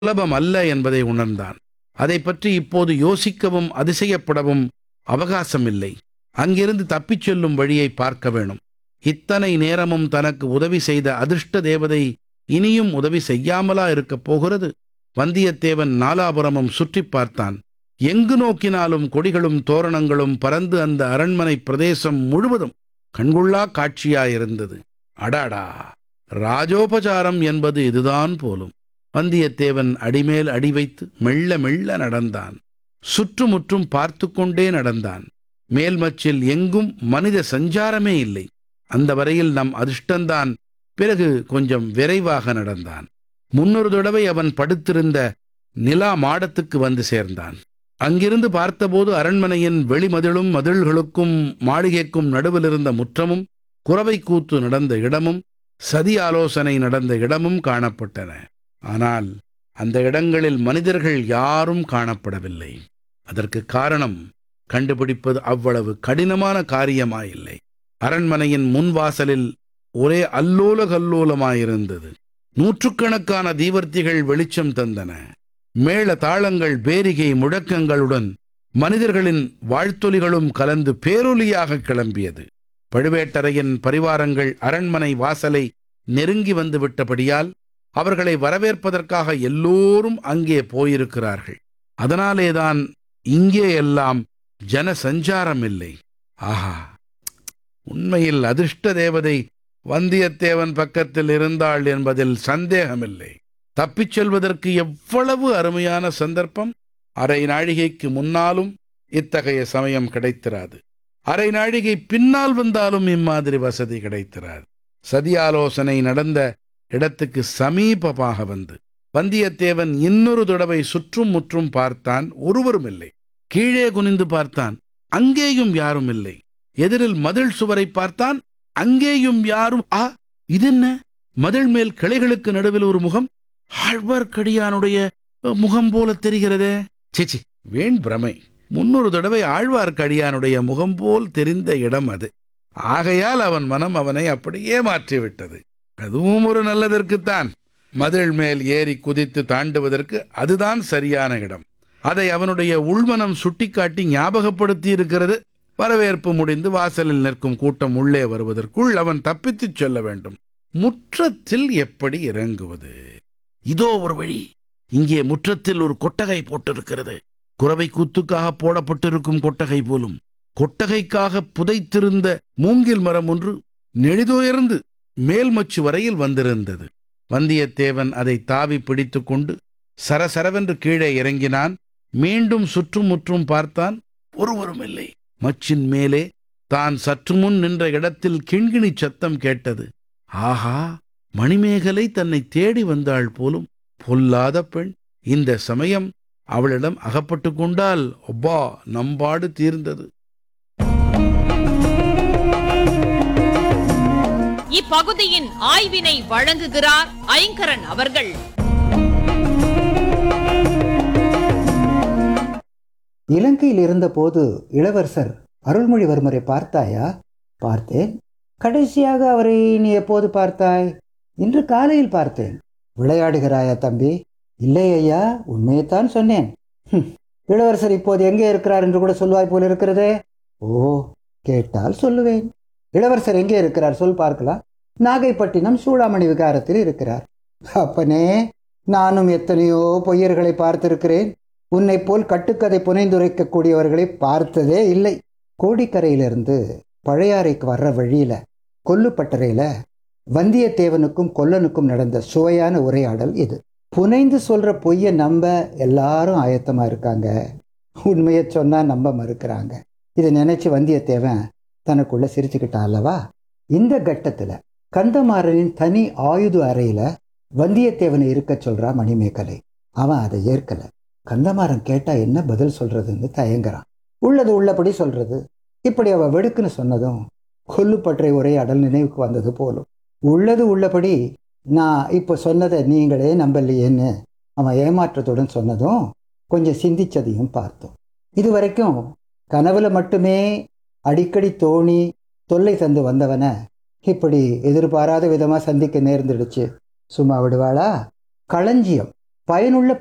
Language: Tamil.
சுலபம் அல்ல என்பதை உணர்ந்தான் அதை பற்றி இப்போது யோசிக்கவும் அதிசயப்படவும் அவகாசமில்லை அங்கிருந்து தப்பிச் செல்லும் வழியை பார்க்க வேணும் இத்தனை நேரமும் தனக்கு உதவி செய்த அதிர்ஷ்ட தேவதை இனியும் உதவி செய்யாமலா இருக்கப் போகிறது வந்தியத்தேவன் நாலாபுரமும் சுற்றிப் பார்த்தான் எங்கு நோக்கினாலும் கொடிகளும் தோரணங்களும் பறந்து அந்த அரண்மனை பிரதேசம் முழுவதும் கண்கொள்ளா காட்சியாயிருந்தது அடாடா ராஜோபசாரம் என்பது இதுதான் போலும் வந்தியத்தேவன் அடிமேல் அடி வைத்து மெல்ல மெல்ல நடந்தான் சுற்றுமுற்றும் பார்த்து கொண்டே நடந்தான் மேல்மச்சில் எங்கும் மனித சஞ்சாரமே இல்லை அந்த வரையில் நம் அதிர்ஷ்டந்தான் பிறகு கொஞ்சம் விரைவாக நடந்தான் முன்னொரு தடவை அவன் படுத்திருந்த நிலா மாடத்துக்கு வந்து சேர்ந்தான் அங்கிருந்து பார்த்தபோது அரண்மனையின் வெளிமதிலும் மதில்களுக்கும் மாளிகைக்கும் நடுவில் இருந்த முற்றமும் குறவை கூத்து நடந்த இடமும் சதி ஆலோசனை நடந்த இடமும் காணப்பட்டன ஆனால் அந்த இடங்களில் மனிதர்கள் யாரும் காணப்படவில்லை அதற்கு காரணம் கண்டுபிடிப்பது அவ்வளவு கடினமான காரியமாயில்லை அரண்மனையின் முன்வாசலில் ஒரே அல்லோல கல்லோலமாயிருந்தது நூற்றுக்கணக்கான தீவர்த்திகள் வெளிச்சம் தந்தன மேள தாளங்கள் பேரிகை முழக்கங்களுடன் மனிதர்களின் வாழ்த்தொலிகளும் கலந்து பேரொலியாக கிளம்பியது பழுவேட்டரையின் பரிவாரங்கள் அரண்மனை வாசலை நெருங்கி வந்து விட்டபடியால் அவர்களை வரவேற்பதற்காக எல்லோரும் அங்கே போயிருக்கிறார்கள் அதனாலேதான் இங்கே எல்லாம் ஜன சஞ்சாரம் இல்லை ஆஹா உண்மையில் அதிர்ஷ்ட தேவதை வந்தியத்தேவன் பக்கத்தில் இருந்தாள் என்பதில் சந்தேகமில்லை தப்பிச் செல்வதற்கு எவ்வளவு அருமையான சந்தர்ப்பம் அரை நாழிகைக்கு முன்னாலும் இத்தகைய சமயம் கிடைத்திராது அரை நாழிகை பின்னால் வந்தாலும் இம்மாதிரி வசதி கிடைத்திராது சதி ஆலோசனை நடந்த இடத்துக்கு சமீபமாக வந்து வந்தியத்தேவன் இன்னொரு தடவை சுற்றும் முற்றும் பார்த்தான் ஒருவரும் இல்லை கீழே குனிந்து பார்த்தான் அங்கேயும் யாரும் இல்லை எதிரில் மதில் சுவரை பார்த்தான் அங்கேயும் யாரும் ஆ இதென்ன மதில் மேல் கிளைகளுக்கு நடுவில் ஒரு முகம் ஆழ்வார்க்கடியானுடைய முகம் போல தெரிகிறதே சிச்சி வேண் பிரமை முன்னொரு தடவை ஆழ்வார்க்கடியானுடைய முகம் போல் தெரிந்த இடம் அது ஆகையால் அவன் மனம் அவனை அப்படியே மாற்றிவிட்டது அதுவும் ஒரு நல்லதற்குத்தான் மதில் மேல் ஏறி குதித்து தாண்டுவதற்கு அதுதான் சரியான இடம் அதை அவனுடைய உள்மனம் சுட்டிக்காட்டி ஞாபகப்படுத்தி இருக்கிறது வரவேற்பு முடிந்து வாசலில் நிற்கும் கூட்டம் உள்ளே வருவதற்குள் அவன் தப்பித்துச் செல்ல வேண்டும் முற்றத்தில் எப்படி இறங்குவது இதோ ஒரு வழி இங்கே முற்றத்தில் ஒரு கொட்டகை போட்டிருக்கிறது குறவை கூத்துக்காக போடப்பட்டிருக்கும் கொட்டகை போலும் கொட்டகைக்காக புதைத்திருந்த மூங்கில் மரம் ஒன்று நெளிதுயர்ந்து மேல்மச்சு வரையில் வந்திருந்தது வந்தியத்தேவன் அதை தாவி பிடித்துக் கொண்டு சரசரவென்று கீழே இறங்கினான் மீண்டும் சுற்றும் முற்றும் பார்த்தான் ஒருவரும் இல்லை மச்சின் மேலே தான் சற்று முன் நின்ற இடத்தில் கிண்கிணி சத்தம் கேட்டது ஆஹா மணிமேகலை தன்னை தேடி வந்தாள் போலும் பொல்லாத பெண் இந்த சமயம் அவளிடம் அகப்பட்டு கொண்டால் ஒப்பா நம்பாடு தீர்ந்தது இப்பகுதியின் ஆய்வினை வழங்குகிறார் ஐங்கரன் அவர்கள் இலங்கையில் இருந்தபோது இளவரசர் அருள்மொழிவர்மரை பார்த்தாயா பார்த்தேன் கடைசியாக அவரை நீ எப்போது பார்த்தாய் இன்று காலையில் பார்த்தேன் விளையாடுகிறாயா தம்பி இல்லை ஐயா உண்மையைத்தான் சொன்னேன் ஹும், இளவரசர் இப்போது எங்கே இருக்கிறார் என்று கூட சொல்வாய் போல் இருக்கிறதே ஓ கேட்டால் சொல்லுவேன் இளவரசர் எங்கே இருக்கிறார் சொல் பார்க்கலாம் நாகைப்பட்டினம் சூடாமணி விகாரத்தில் இருக்கிறார் அப்பனே நானும் எத்தனையோ பொய்யர்களை பார்த்திருக்கிறேன் உன்னை போல் கட்டுக்கதை புனைந்துரைக்கக்கூடியவர்களை பார்த்ததே இல்லை கோடிக்கரையிலிருந்து பழையாறைக்கு வர்ற வழியில கொல்லுப்பட்டறையில வந்தியத்தேவனுக்கும் கொல்லனுக்கும் நடந்த சுவையான உரையாடல் இது புனைந்து சொல்ற பொய்யை நம்ப எல்லாரும் ஆயத்தமா இருக்காங்க உண்மையை சொன்னா நம்ப மறுக்கிறாங்க இதை நினைச்சு வந்தியத்தேவன் தனக்குள்ள சிரிச்சுக்கிட்டான் அல்லவா இந்த கட்டத்துல கந்தமாறனின் தனி ஆயுத அறையில வந்தியத்தேவனை இருக்க சொல்றா மணிமேகலை அவன் அதை ஏற்கல கந்தமாறன் கேட்டா என்ன பதில் சொல்றதுன்னு தயங்குறான் உள்ளது உள்ளபடி சொல்றது இப்படி அவ வெடுக்குன்னு சொன்னதும் கொல்லுப்பற்றை உரையாடல் நினைவுக்கு வந்தது போலும் உள்ளது உள்ளபடி நான் இப்போ சொன்னதை நீங்களே நம்பலையேன்னு அவன் ஏமாற்றத்துடன் சொன்னதும் கொஞ்சம் சிந்திச்சதையும் பார்த்தோம் இது வரைக்கும் கனவுல மட்டுமே அடிக்கடி தோணி தொல்லை தந்து வந்தவனை இப்படி எதிர்பாராத விதமாக சந்திக்க நேர்ந்துடுச்சு சும்மா விடுவாளா களஞ்சியம் பயனுள்ள